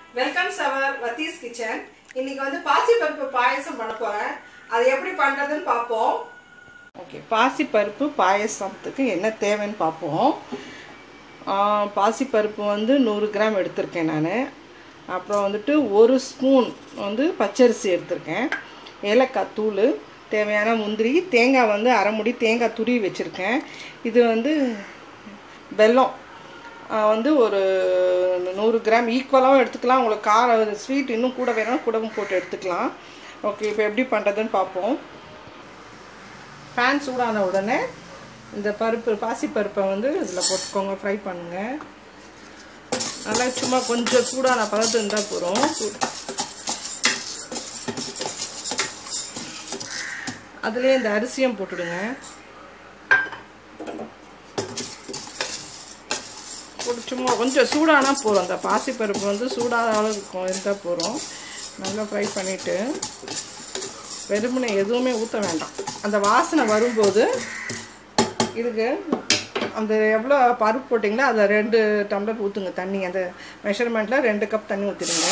welcome சவர் வத்தீஸ் kitchen இன்னைக்கு வந்து பாசிப்பருப்பு பாயசம் பண்ண போறேன் அது எப்படி பண்றதுன்னு பார்ப்போம் ஓகே பாசிப்பருப்பு பாயசத்துக்கு என்ன தேவைன்னு பார்ப்போம் ஆ, பாசிப்பருப்பு வந்து நூறு கிராம் எடுத்திருக்கேன் நான் அப்புறம் வந்துட்டு ஒரு ஸ்பூன் வந்து பச்சரிசி எடுத்திருக்கேன் ஏலக்காய் தூள் தேவையான முந்திரி தேங்காய் வந்து அரை முடி தேங்காய் துருவி வச்சுருக்கேன் இது வந்து வெல்லம் ஆ, வந்து ஒரு நூறு கிராம் ஈக்குவலாகவும் எடுத்துக்கலாம் உங்களுக்கு காரம் ஸ்வீட் இன்னும் கூட வேணும் கூடவும் போட்டு எடுத்துக்கலாம் ஓகே இப்போ எப்படி பண்ணுறதுன்னு பார்ப்போம் பேன் சூடான உடனே இந்த பருப்பு பாசிப்பருப்பை வந்து இதில் போட்டுக்கோங்க ஃப்ரை பண்ணுங்கள் நல்லா சும்மா கொஞ்சம் சூடான பதத்து இருந்தால் போகிறோம் அதுலேயே இந்த அரிசியும் போட்டுடுங்க போட்டு சும்மா கொஞ்சம் சூடானா போதும் அந்த பாசிப்பருப்பு வந்து சூடான அளவு இருக்கும் இருந்தால் போகிறோம் நல்லா ஃப்ரை பண்ணிவிட்டு வெறுமனை எதுவுமே ஊற்ற வேண்டாம் அந்த வாசனை வரும்போது இதுக்கு அந்த எவ்வளோ பருப்பு போட்டிங்களோ அதில் ரெண்டு டம்ளர் ஊற்றுங்க தண்ணி அந்த மெஷர்மெண்ட்டில் ரெண்டு கப் தண்ணி ஊற்றிடுங்க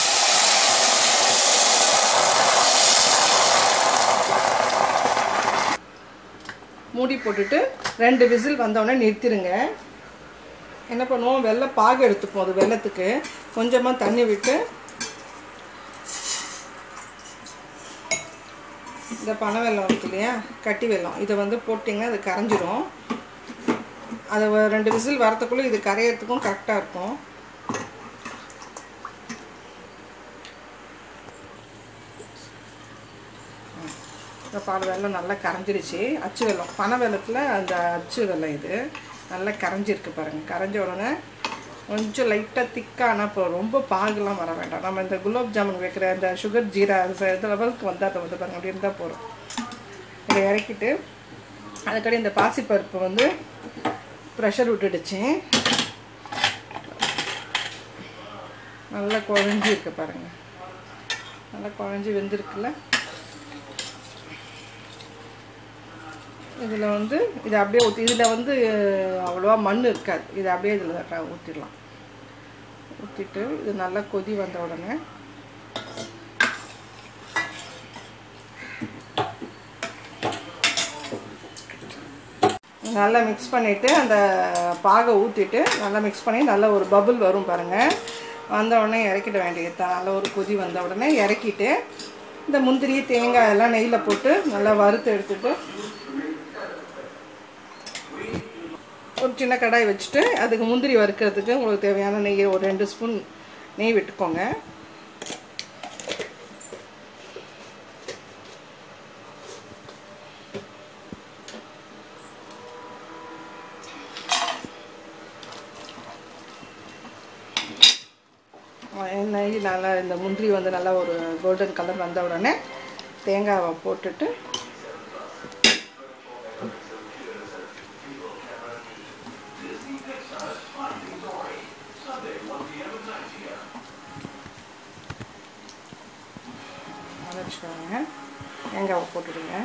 மூடி போட்டுட்டு ரெண்டு விசில் வந்தோடனே நிறுத்திடுங்க என்ன பண்ணுவோம் வெள்ளை பாகு எடுத்துப்போம் அது வெள்ளத்துக்கு கொஞ்சமாக தண்ணி விட்டு இந்த பனை வெல்லம் இருக்கு இல்லையா கட்டி வெல்லம் இதை வந்து போட்டிங்கன்னா அது கரைஞ்சிரும் அது ஒரு ரெண்டு விசில் வரத்துக்குள்ளே இது கரையிறதுக்கும் கரெக்டாக இருக்கும் இந்த பால் வெல்லம் நல்லா கரைஞ்சிருச்சு அச்சு வெல்லம் பனை வெல்லத்தில் அந்த அச்சு வெல்லம் இது நல்லா கரைஞ்சிருக்கு பாருங்கள் கரைஞ்ச உடனே கொஞ்சம் லைட்டாக திக்கானா இப்போ ரொம்ப பாகுலாம் வர வேண்டாம் நம்ம இந்த குலாப் ஜாமுன் வைக்கிற அந்த சுகர் ஜீரா அந்த இந்த லெவலுக்கு வந்தால் அதை வந்து பாருங்கள் அப்படி இருந்தால் போகிறோம் இதை இறக்கிட்டு அதுக்கடி இந்த பாசிப்பருப்பு வந்து ப்ரெஷர் விட்டுடுச்சு நல்லா குழஞ்சி இருக்கு பாருங்கள் நல்லா குழஞ்சி வெந்திருக்குல்ல இதில் வந்து இதை அப்படியே ஊற்றி இதில் வந்து அவ்வளோவா மண் இருக்காது இதை அப்படியே இதில் ஊற்றிடலாம் ஊற்றிட்டு இது நல்லா கொதி வந்த உடனே நல்லா மிக்ஸ் பண்ணிவிட்டு அந்த பாகை ஊற்றிட்டு நல்லா மிக்ஸ் பண்ணி நல்ல ஒரு பபுள் வரும் பாருங்கள் வந்த உடனே இறக்கிட வேண்டியது தான் நல்ல ஒரு கொதி வந்த உடனே இறக்கிட்டு இந்த முந்திரி தேங்காய் எல்லாம் நெய்யில் போட்டு நல்லா வறுத்து எடுத்துட்டு ஒரு சின்ன கடாய் வச்சுட்டு அதுக்கு முந்திரி வறுக்கிறதுக்கு உங்களுக்கு தேவையான நெய் ஒரு ரெண்டு ஸ்பூன் நெய் விட்டுக்கோங்க நெய் நல்லா இந்த முந்திரி வந்து நல்லா ஒரு கோல்டன் கலர் வந்த உடனே தேங்காவை போட்டுட்டு வச்சுக்கோங்க தேங்காவை போட்டுடுங்க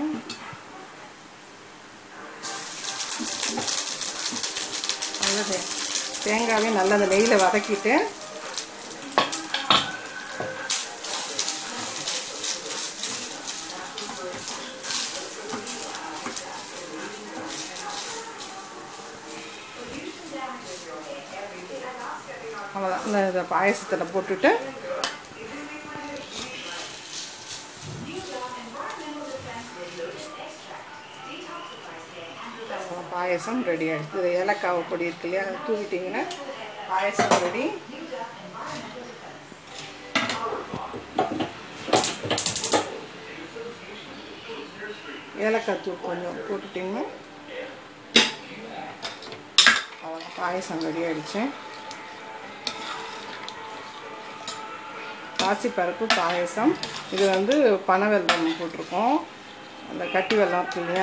நல்லது தேங்காவே நல்லா அந்த நெய்யில் வதக்கிட்டு அவ்வளோதான் இந்த இதை பாயசத்தில் போட்டுட்டு பாயசம் ரெடி ஆகிடுச்சு இது ஏலக்காவை பொடி இருக்கு இல்லையா அதை தூவிட்டிங்கன்னா பாயசம் ரெடி ஏலக்காய் தூள் கொஞ்சம் போட்டுட்டிங்கன்னா அவ்வளோ பாயசம் ரெடி ஆகிடுச்சு பாசிப்பருப்பு பாயசம் இது வந்து பனை வெல்லம் போட்டிருக்கோம் அந்த கட்டி வெல்லம் இருக்கு இல்லையா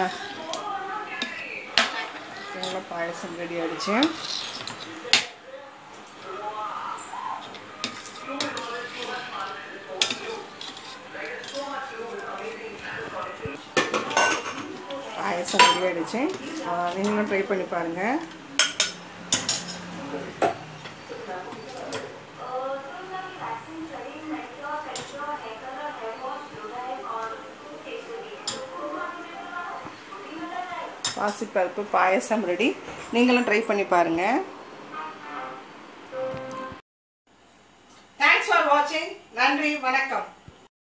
நல்லா பாயசம் ரெடி ஆகிடுச்சு பாயசம் ரெடி ஆகிடுச்சு நீங்களும் ட்ரை பண்ணி பாருங்கள் பாசிப்பருப்பு பாயசம் ரெடி நீங்களும் ட்ரை பண்ணி பாருங்கள் தேங்க்ஸ் ஃபார் வாட்சிங் நன்றி வணக்கம்